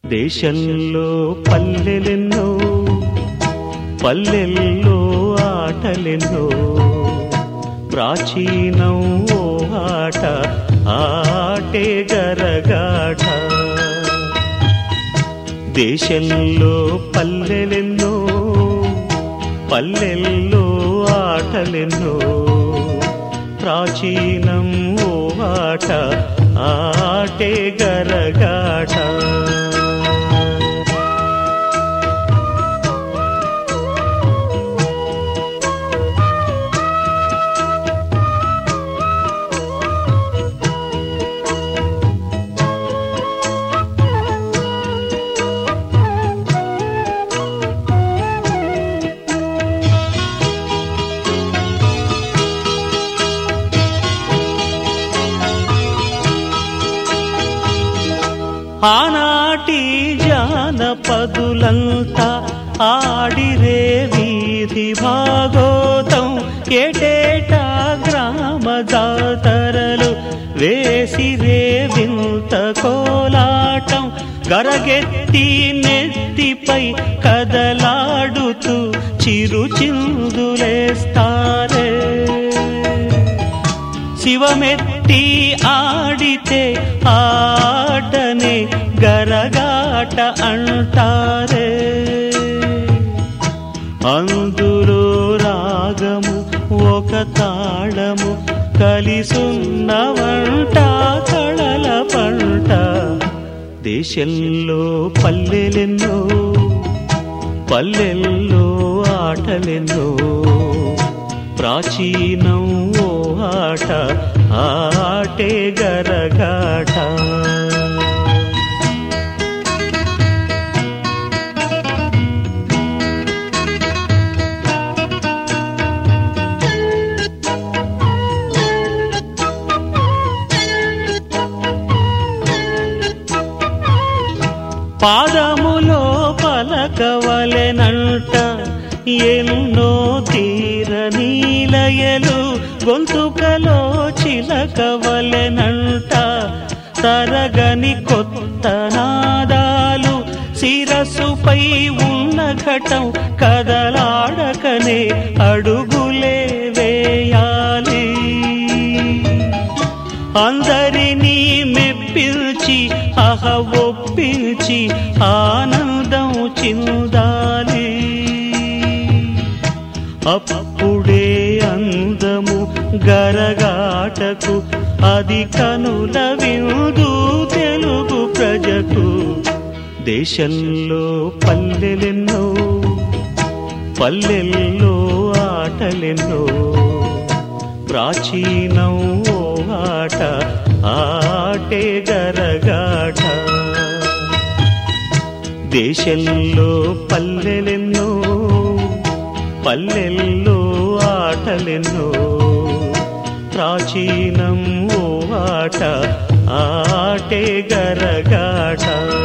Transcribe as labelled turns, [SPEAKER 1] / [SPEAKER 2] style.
[SPEAKER 1] దేశంలో పల్లెలెన్నో పల్లెల్లో ఆటలెన్నో ప్రాచీనం ఓ ఆట ఆటే గరగాట దేశంలో పల్లెలెన్నో పల్లెల్లో ఆటలెన్నో ప్రాచీనం ఓ ఆట ఆటే గరగాట ఆనాటి జానపదులంతా ఆడిరే వీధి భాగోతం ఏటేటా గ్రామ జాతరలు వేసిరే వింత కోలాటం గరగెత్తి నెత్తిపై కదలాడుతూ చిరు చిందులేస్తారే శివమెత్తి ఆడితే ఆటనే గరగాట అంటారే అందులో రాగము ఒక తాళము కలిసున్న వంట కళల పంట దేశంలో పల్లెలెన్నో పల్లెల్లో ఆటలెన్నో ప్రాచీనం ఓ ఆట ఆటే గరగాట పాదములో పలకవలెనంట ఎన్నో తీర నీలయలు గొంతుకలో చిలకవలెనంట తరగని కొత్త నాదాలు శిరస్సుపై ఉన్న ఘటం కదలాడకనే అడుగులే వేయాలి అందరినీ మెప్పించి అహ ఒప్పించి ఆనందం చిందాలి అప్పుడే అందము గరగాటకు అది కనుల విందు తెలుగు ప్రజకు దేశంలో పల్లెలెన్నో పల్లెల్లో ఆటలెన్నో ప్రాచీనం ఓ ఆట ఆటే గరగాట దేశంలో పల్లెలెన్నో పల్లెల్లో ఆటలెన్నో ప్రాచీనం ఓ ఆట ఆటే గరగాట